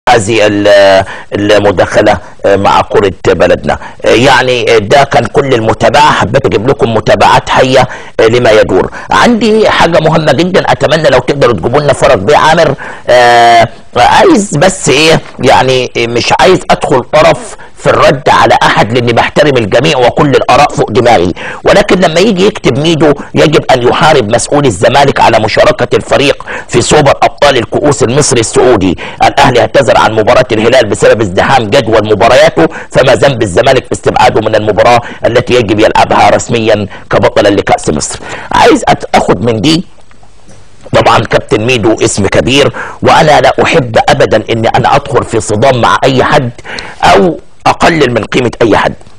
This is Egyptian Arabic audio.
هذه المداخله مع كره بلدنا يعني ده كان كل المتابعه حبيت اجيب لكم متابعات حيه لما يدور عندي حاجه مهمه جدا اتمنى لو تقدروا تجيبوا لنا فرج بيه عامر عايز بس ايه يعني مش عايز ادخل طرف في الرد على احد لاني بحترم الجميع وكل الاراء فوق دماغي ولكن لما يجي يكتب ميدو يجب ان يحارب مسؤول الزمالك على مشاركه الفريق في سوبر ابطال الكؤوس المصري السعودي الاهلي اعتذر عن مباراه الهلال بسبب ازدحام جدول مبارياته فما ذنب الزمالك في استبعاده من المباراه التي يجب يلعبها رسميا كبطلا لكاس مصر عايز اخد من دي طبعا كابتن ميدو اسم كبير وانا لا احب ابدا اني انا ادخل في صدام مع اي حد او اقلل من قيمه اي حد